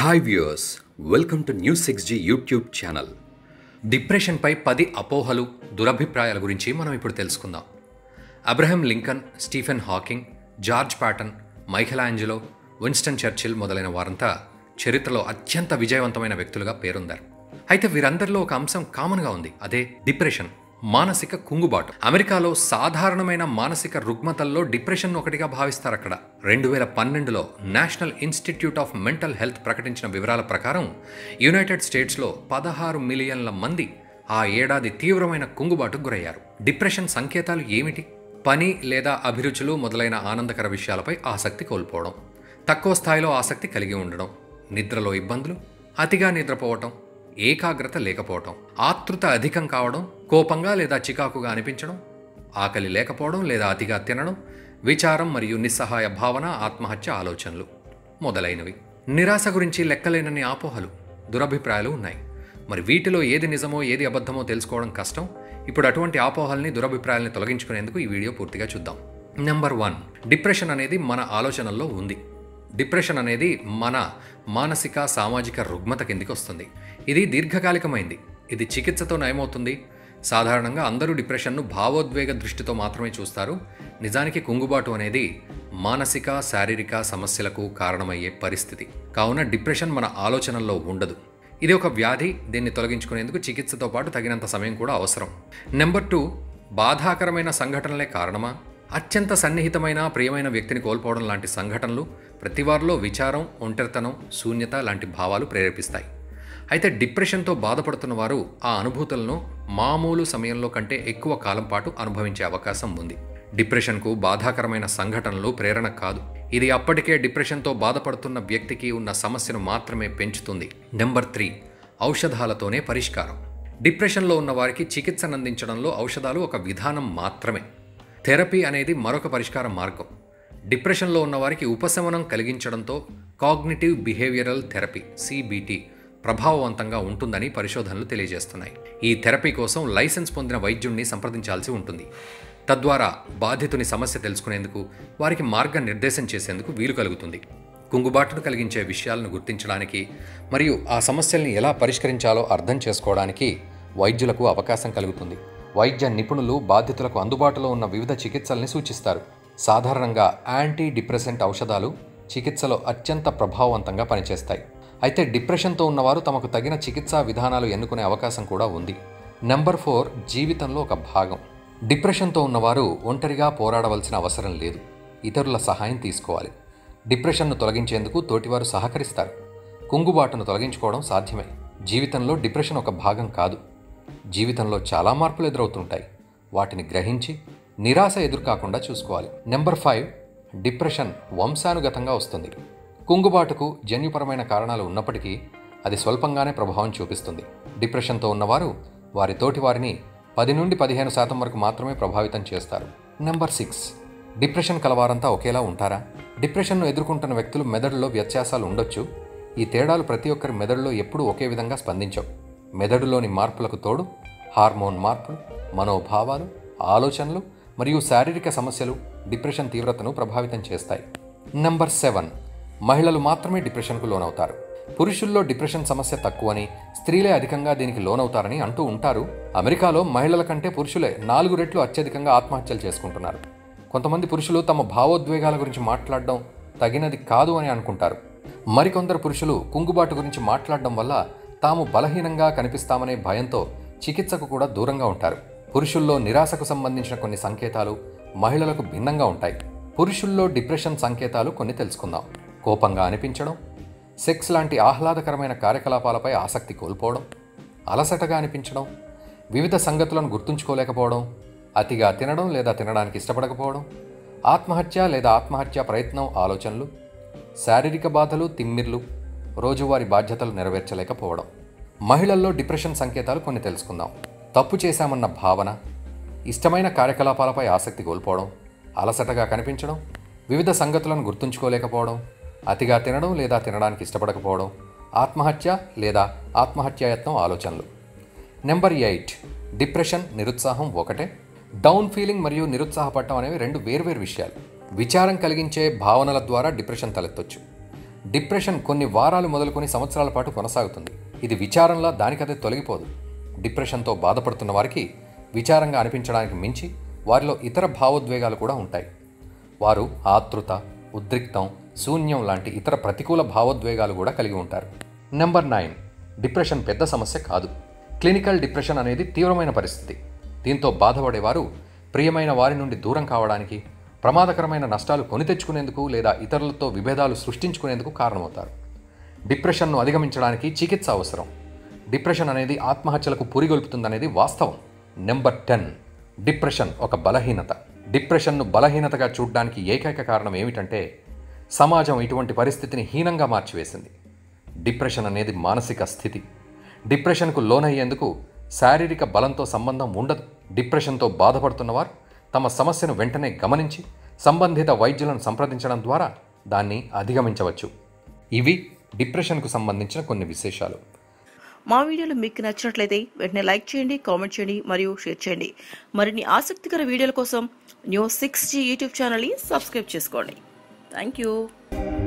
hi viewers welcome to news six G YouTube channel డిప్రెషన్పై పది అపోహలు దురభిప్రాయాల గురించి మనం ఇప్పుడు తెలుసుకుందాం Abraham Lincoln Stephen Hawking George Patton Michelangelo Winston Churchill మొదలైన వారంతా చరిత్రలో అత్యంత విజయవంతమైన వ్యక్తులుగా పేరొందారు అయితే వీరందరిలో ఒక అంశం కామన్గా ఉంది అదే డిప్రెషన్ మానసిక కుంగుబాటు అమెరికాలో సాధారణమైన మానసిక రుగ్మతల్లో డిప్రెషన్ ఒకటిగా భావిస్తారు అక్కడ రెండు వేల పన్నెండులో National Institute of Mental Health ప్రకటించిన వివరాల ప్రకారం యునైటెడ్ స్టేట్స్లో పదహారు మిలియన్ల మంది ఆ ఏడాది తీవ్రమైన కుంగుబాటుకు గురయ్యారు డిప్రెషన్ సంకేతాలు ఏమిటి పని లేదా అభిరుచులు మొదలైన ఆనందకర విషయాలపై ఆసక్తి కోల్పోవడం తక్కువ స్థాయిలో ఆసక్తి కలిగి ఉండడం నిద్రలో ఇబ్బందులు అతిగా నిద్రపోవటం ఏకాగ్రత లేకపోవటం ఆతృత అధికం కావడం కోపంగా లేదా చికాకుగా అనిపించడం ఆకలి లేకపోవడం లేదా అతిగా తినడం విచారం మరియు నిస్సహాయ భావన ఆత్మహత్య ఆలోచనలు మొదలైనవి నిరాశ గురించి లెక్కలేనన్ని ఆపోహలు దురభిప్రాయాలు ఉన్నాయి మరి వీటిలో ఏది నిజమో ఏది అబద్ధమో తెలుసుకోవడం కష్టం ఇప్పుడు అటువంటి ఆపోహల్ని దురభిప్రాయాల్ని తొలగించుకునేందుకు ఈ వీడియో పూర్తిగా చూద్దాం నెంబర్ వన్ డిప్రెషన్ అనేది మన ఆలోచనల్లో ఉంది డిప్రెషన్ అనేది మన మానసిక సామాజిక రుగ్మత కిందికి వస్తుంది ఇది దీర్ఘకాలికమైంది ఇది చికిత్సతో నయమవుతుంది సాధారణంగా అందరూ డిప్రెషన్ను భావోద్వేగ దృష్టితో మాత్రమే చూస్తారు నిజానికి కుంగుబాటు అనేది మానసిక శారీరక సమస్యలకు కారణమయ్యే పరిస్థితి కావున డిప్రెషన్ మన ఆలోచనల్లో ఉండదు ఇది ఒక వ్యాధి దీన్ని తొలగించుకునేందుకు చికిత్సతో పాటు తగినంత సమయం కూడా అవసరం నెంబర్ టూ బాధాకరమైన సంఘటనలే కారణమా అత్యంత సన్నిహితమైన ప్రియమైన వ్యక్తిని కోల్పోవడం లాంటి సంఘటనలు ప్రతివారిలో విచారం ఒంటరితనం శూన్యత లాంటి భావాలు ప్రేరేపిస్తాయి అయితే డిప్రెషన్తో బాధపడుతున్న వారు ఆ అనుభూతులను మామూలు సమయంలో కంటే ఎక్కువ కాలం పాటు అనుభవించే అవకాశం ఉంది డిప్రెషన్కు బాధాకరమైన సంఘటనలు ప్రేరణ కాదు ఇది అప్పటికే డిప్రెషన్తో బాధపడుతున్న వ్యక్తికి ఉన్న సమస్యను మాత్రమే పెంచుతుంది నెంబర్ త్రీ ఔషధాలతోనే పరిష్కారం డిప్రెషన్లో ఉన్న వారికి చికిత్సను అందించడంలో ఔషధాలు ఒక విధానం మాత్రమే థెరపీ అనేది మరొక పరిష్కార మార్గం డిప్రెషన్లో ఉన్న వారికి ఉపశమనం కలిగించడంతో కాగ్నిటివ్ బిహేవియరల్ థెరపీ సిబిటి ప్రభావవంతంగా ఉంటుందని పరిశోధనలు తెలియజేస్తున్నాయి ఈ థెరపీ కోసం లైసెన్స్ పొందిన వైద్యుణ్ణి సంప్రదించాల్సి ఉంటుంది తద్వారా బాధితుని సమస్య తెలుసుకునేందుకు వారికి మార్గ నిర్దేశం చేసేందుకు వీలు కలుగుతుంది కుంగుబాటును కలిగించే విషయాలను గుర్తించడానికి మరియు ఆ సమస్యల్ని ఎలా పరిష్కరించాలో అర్థం చేసుకోవడానికి వైద్యులకు అవకాశం కలుగుతుంది వైద్య నిపుణులు బాధితులకు అందుబాటులో ఉన్న వివిధ చికిత్సల్ని సూచిస్తారు సాధారణంగా యాంటీ డిప్రెసెంట్ ఔషధాలు చికిత్సలో అత్యంత ప్రభావవంతంగా పనిచేస్తాయి అయితే డిప్రెషన్తో ఉన్నవారు తమకు తగిన చికిత్సా విధానాలు ఎన్నుకునే అవకాశం కూడా ఉంది నెంబర్ ఫోర్ జీవితంలో ఒక భాగం డిప్రెషన్తో ఉన్నవారు ఒంటరిగా పోరాడవలసిన అవసరం లేదు ఇతరుల సహాయం తీసుకోవాలి డిప్రెషన్ను తొలగించేందుకు తోటివారు సహకరిస్తారు కుంగుబాటును తొలగించుకోవడం సాధ్యమే జీవితంలో డిప్రెషన్ ఒక భాగం కాదు జీవితంలో చాలా మార్పులు ఎదురవుతుంటాయి వాటిని గ్రహించి నిరాశ ఎదురుకాకుండా చూసుకోవాలి నెంబర్ ఫైవ్ డిప్రెషన్ వంశానుగతంగా వస్తుంది కుంగుబాటుకు జన్యుపరమైన కారణాలు ఉన్నప్పటికీ అది స్వల్పంగానే ప్రభావం చూపిస్తుంది డిప్రెషన్తో ఉన్నవారు వారి తోటి వారిని పది నుండి పదిహేను శాతం వరకు మాత్రమే ప్రభావితం చేస్తారు నెంబర్ సిక్స్ డిప్రెషన్ కలవారంతా ఒకేలా ఉంటారా డిప్రెషన్ను ఎదుర్కొంటున్న వ్యక్తులు మెదడులో వ్యత్యాసాలు ఉండొచ్చు ఈ తేడాలు ప్రతి ఒక్కరి మెదడులో ఎప్పుడూ ఒకే విధంగా స్పందించవు మెదడులోని మార్పులకు తోడు హార్మోన్ మార్పులు మనోభావాలు ఆలోచనలు మరియు శారీరక సమస్యలు డిప్రెషన్ తీవ్రతను ప్రభావితం చేస్తాయి నంబర్ సెవెన్ మహిళలు మాత్రమే డిప్రెషన్కు లోనవుతారు పురుషుల్లో డిప్రెషన్ సమస్య తక్కువని స్త్రీలే అధికంగా దీనికి లోనవుతారని అంటూ ఉంటారు అమెరికాలో మహిళల కంటే పురుషులే నాలుగు రెట్లు అత్యధికంగా ఆత్మహత్యలు చేసుకుంటున్నారు కొంతమంది పురుషులు తమ భావోద్వేగాల గురించి మాట్లాడడం తగినది కాదు అని అనుకుంటారు మరికొందరు పురుషులు కుంగుబాటు గురించి మాట్లాడడం వల్ల తాము బలహీనంగా కనిపిస్తామనే భయంతో చికిత్సకు కూడా దూరంగా ఉంటారు పురుషుల్లో నిరాశకు సంబంధించిన కొన్ని సంకేతాలు మహిళలకు భిన్నంగా ఉంటాయి పురుషుల్లో డిప్రెషన్ సంకేతాలు కొన్ని తెలుసుకుందాం కోపంగా అనిపించడం సెక్స్ లాంటి ఆహ్లాదకరమైన కార్యకలాపాలపై ఆసక్తి కోల్పోవడం అలసటగా అనిపించడం వివిధ సంగతులను గుర్తుంచుకోలేకపోవడం అతిగా తినడం లేదా తినడానికి ఇష్టపడకపోవడం ఆత్మహత్య లేదా ఆత్మహత్య ప్రయత్నం ఆలోచనలు శారీరక బాధలు తిమ్మిర్లు రోజువారీ బాధ్యతలు నెరవేర్చలేకపోవడం మహిళల్లో డిప్రెషన్ సంకేతాలు కొన్ని తెలుసుకుందాం తప్పు చేశామన్న భావన ఇష్టమైన కార్యకలాపాలపై ఆసక్తి కోల్పోవడం అలసటగా కనిపించడం వివిధ సంగతులను గుర్తుంచుకోలేకపోవడం అతిగా తినడం లేదా తినడానికి ఇష్టపడకపోవడం ఆత్మహత్య లేదా ఆత్మహత్యాయత్నం ఆలోచనలు నెంబర్ ఎయిట్ డిప్రెషన్ నిరుత్సాహం ఒకటే డౌన్ ఫీలింగ్ మరియు నిరుత్సాహపడటం అనేవి రెండు వేర్వేరు విషయాలు విచారం కలిగించే భావనల ద్వారా డిప్రెషన్ తలెత్తొచ్చు డిప్రెషన్ కొన్ని వారాలు మొదలుకొని సంవత్సరాల పాటు కొనసాగుతుంది ఇది విచారంలా దానికదే తొలగిపోదు డిప్రెషన్తో బాధపడుతున్న వారికి విచారంగా అనిపించడానికి మించి వారిలో ఇతర భావోద్వేగాలు కూడా ఉంటాయి వారు ఆతృత ఉద్రిక్తం శూన్యం లాంటి ఇతర ప్రతికూల భావోద్వేగాలు కూడా కలిగి ఉంటారు నెంబర్ నైన్ డిప్రెషన్ పెద్ద సమస్య కాదు క్లినికల్ డిప్రెషన్ అనేది తీవ్రమైన పరిస్థితి దీంతో బాధపడేవారు ప్రియమైన వారి నుండి దూరం కావడానికి ప్రమాదకరమైన నష్టాలు కొని తెచ్చుకునేందుకు లేదా ఇతరులతో విభేదాలు సృష్టించుకునేందుకు కారణమవుతారు డిప్రెషన్ను అధిగమించడానికి చికిత్స అవసరం డిప్రెషన్ అనేది ఆత్మహత్యలకు పురిగొల్పుతుందనేది వాస్తవం నెంబర్ టెన్ డిప్రెషన్ ఒక బలహీనత డిప్రెషన్ను బలహీనతగా చూడడానికి ఏకైక కారణం ఏమిటంటే సమాజం ఇటువంటి పరిస్థితిని హీనంగా మార్చివేసింది డిప్రెషన్ అనేది మానసిక స్థితి డిప్రెషన్కు లోనయ్యేందుకు శారీరక బలంతో సంబంధం ఉండదు డిప్రెషన్తో బాధపడుతున్నవారు తమ సమస్యను వెంటనే గమనించి సంబంధిత వైద్యులను సంప్రదించడం ద్వారా దాన్ని అధిగమించవచ్చు ఇవి డిప్రెషన్కు సంబంధించిన కొన్ని విశేషాలు మా వీడియోలు మీకు నచ్చినట్లయితే వెంటనే లైక్ చేయండి కామెంట్ చేయండి మరియు షేర్ చేయండి మరిన్ని ఆసక్తికర వీడియోల కోసం న్యూస్ సిక్స్ జీ యూట్యూబ్ ఛానల్ని సబ్స్క్రైబ్ చేసుకోండి థ్యాంక్ యూ